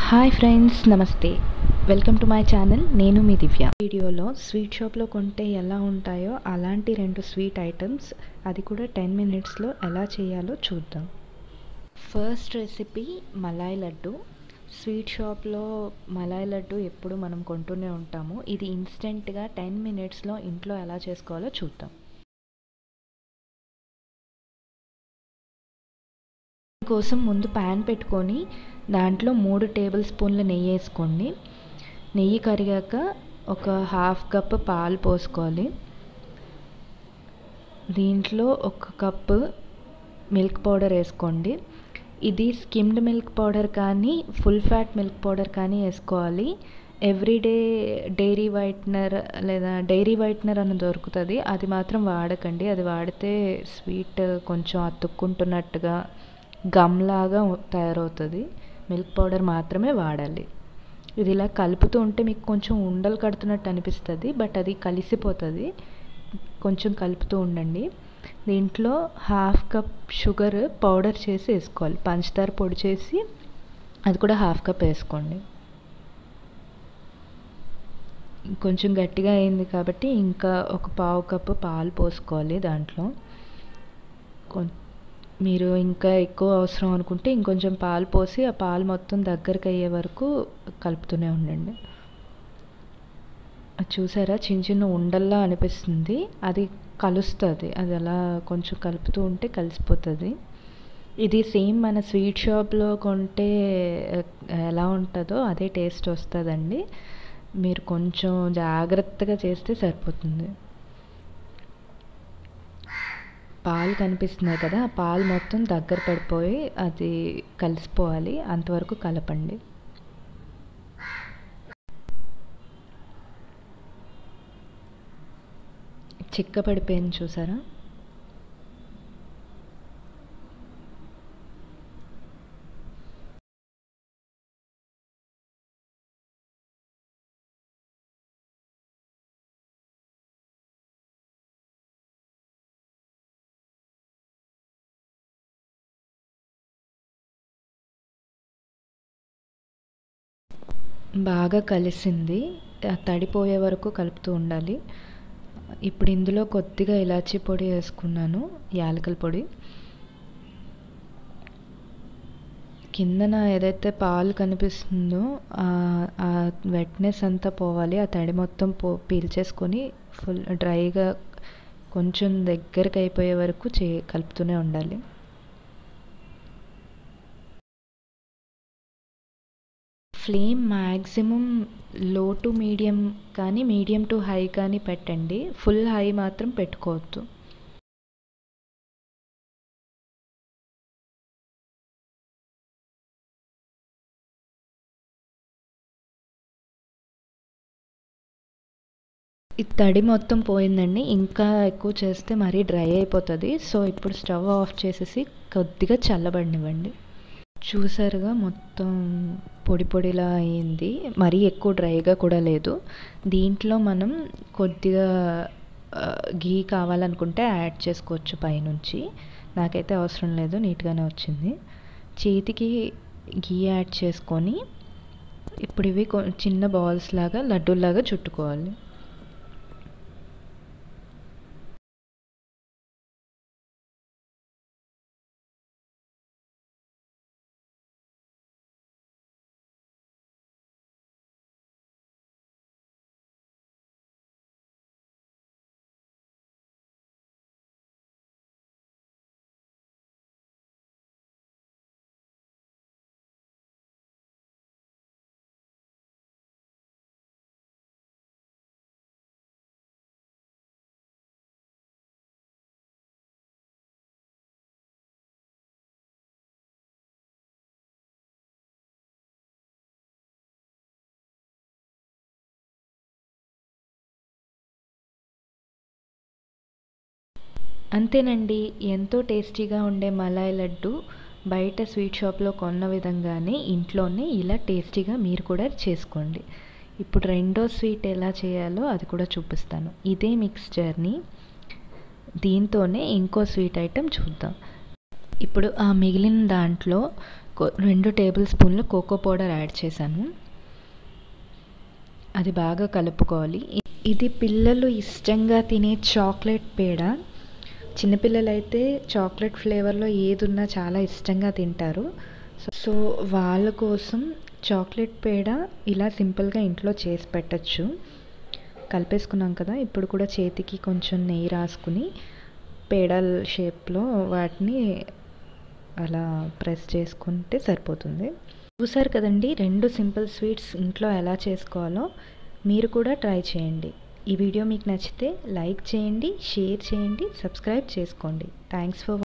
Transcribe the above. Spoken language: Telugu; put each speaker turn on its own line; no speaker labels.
హాయ్ ఫ్రెండ్స్ నమస్తే వెల్కమ్ టు మై ఛానల్ నేను మీ దివ్య వీడియోలో స్వీట్ షాప్లో కొంటే ఎలా ఉంటాయో అలాంటి రెండు స్వీట్ ఐటమ్స్ అది కూడా టెన్ మినిట్స్లో ఎలా చేయాలో చూద్దాం first recipe malai laddu sweet షాప్లో మలాయ్ లడ్డు ఎప్పుడు మనం కొంటూనే ఉంటాము ఇది ఇన్స్టెంట్గా టెన్ మినిట్స్లో ఇంట్లో ఎలా చేసుకోవాలో చూద్దాం కోసం ముందు ప్యాన్ పెట్టుకొని దాంట్లో మూడు టేబుల్ స్పూన్ల నెయ్యి వేసుకోండి నెయ్యి కరిగాక ఒక హాఫ్ కప్ పాలు పోసుకోవాలి దీంట్లో ఒక కప్పు మిల్క్ పౌడర్ వేసుకోండి ఇది స్కిమ్డ్ మిల్క్ పౌడర్ కానీ ఫుల్ ఫ్యాట్ మిల్క్ పౌడర్ కానీ వేసుకోవాలి ఎవ్రీడే డైరీ వైట్నర్ లేదా డైరీ వైట్నర్ అని దొరుకుతుంది అది మాత్రం వాడకండి అది వాడితే స్వీట్ కొంచెం అతుక్కుంటున్నట్టుగా గమ్ లాగా తయారవుతుంది మిల్క్ పౌడర్ మాత్రమే వాడాలి ఇది ఇలా కలుపుతూ ఉంటే మీకు కొంచెం ఉండలు కడుతున్నట్టు అనిపిస్తుంది బట్ అది కలిసిపోతుంది కొంచెం కలుపుతూ ఉండండి దీంట్లో హాఫ్ కప్ షుగర్ పౌడర్ చేసి వేసుకోవాలి పంచదార పొడి చేసి అది కూడా హాఫ్ కప్ వేసుకోండి కొంచెం గట్టిగా అయింది కాబట్టి ఇంకా ఒక పావు కప్పు పాలు పోసుకోవాలి దాంట్లో మీరు ఇంకా ఎక్కువ అవసరం అనుకుంటే ఇంకొంచెం పాలు పోసి ఆ పాలు మొత్తం దగ్గరికి అయ్యే వరకు కలుపుతూనే ఉండండి చూసారా చిన్న చిన్న ఉండల్లా అనిపిస్తుంది అది కలుస్తుంది అది అలా కొంచెం కలుపుతూ ఉంటే కలిసిపోతుంది ఇది సేమ్ మన స్వీట్ షాప్లో కొంటే ఎలా ఉంటుందో అదే టేస్ట్ వస్తుందండి మీరు కొంచెం జాగ్రత్తగా చేస్తే సరిపోతుంది పాలు కనిపిస్తున్నాయి కదా ఆ పాలు మొత్తం దగ్గర పడిపోయి అది కలిసిపోవాలి అంతవరకు కలపండి చిక్క పడిపోయింది చూసారా బాగా కలిసింది తడిపోయే వరకు కలుపుతూ ఉండాలి ఇప్పుడు ఇందులో కొద్దిగా ఇలాచీ పొడి వేసుకున్నాను యాలకల పొడి కిందన ఏదైతే పాలు కనిపిస్తుందో ఆ వెట్నెస్ అంతా పోవాలి ఆ తడి మొత్తం పో పీల్చేసుకొని ఫుల్ డ్రైగా కొంచెం దగ్గరికి అయిపోయే వరకు చే కలుపుతూనే ఉండాలి flame maximum low to medium కానీ మీడియం టు హై కానీ పెట్టండి ఫుల్ హై మాత్రం పెట్టుకోవద్దు ఈ తడి మొత్తం పోయిందండి ఇంకా ఎక్కువ చేస్తే మరీ డ్రై అయిపోతుంది సో ఇప్పుడు స్టవ్ ఆఫ్ చేసేసి కొద్దిగా చల్లబడినివ్వండి చూసారుగా మొత్తం పొడి పొడిలా అయింది మరీ ఎక్కువ డ్రైగా కూడా లేదు దీంట్లో మనం కొద్దిగా గీ కావాలనుకుంటే యాడ్ చేసుకోవచ్చు పైనుంచి నాకైతే అవసరం లేదు నీట్గానే వచ్చింది చేతికి గీ యాడ్ చేసుకొని ఇప్పుడు ఇవి చిన్న బాల్స్ లాగా లడ్డూలాగా చుట్టుకోవాలి అంతేనండి ఎంతో టేస్టీగా ఉండే మలాయ్ లడ్డు బయట స్వీట్ షాప్లో కొన్న విధంగానే ఇంట్లోనే ఇలా టేస్టీగా మీరు కూడా చేసుకోండి ఇప్పుడు రెండో స్వీట్ ఎలా చేయాలో అది కూడా చూపిస్తాను ఇదే మిక్స్చర్ని దీంతోనే ఇంకో స్వీట్ ఐటెం చూద్దాం ఇప్పుడు ఆ మిగిలిన దాంట్లో రెండు టేబుల్ స్పూన్లు కోకో పౌడర్ యాడ్ చేశాను అది బాగా కలుపుకోవాలి ఇది పిల్లలు ఇష్టంగా తినే చాక్లెట్ పేడ చిన్నపిల్లలు అయితే చాక్లెట్ ఫ్లేవర్లో ఏది ఉన్నా చాలా ఇష్టంగా తింటారు సో వాళ్ళ కోసం చాక్లెట్ పేడ ఇలా సింపుల్గా ఇంట్లో చేసి పెట్టచ్చు కలిపేసుకున్నాం కదా ఇప్పుడు కూడా చేతికి కొంచెం నెయ్యి రాసుకుని పేడల్ షేప్లో వాటిని అలా ప్రెస్ చేసుకుంటే సరిపోతుంది చూసారు కదండి రెండు సింపుల్ స్వీట్స్ ఇంట్లో ఎలా చేసుకోవాలో మీరు కూడా ట్రై చేయండి ఈ వీడియో మీకు నచ్చితే లైక్ చేయండి షేర్ చేయండి సబ్స్క్రైబ్ చేసుకోండి థ్యాంక్స్ ఫర్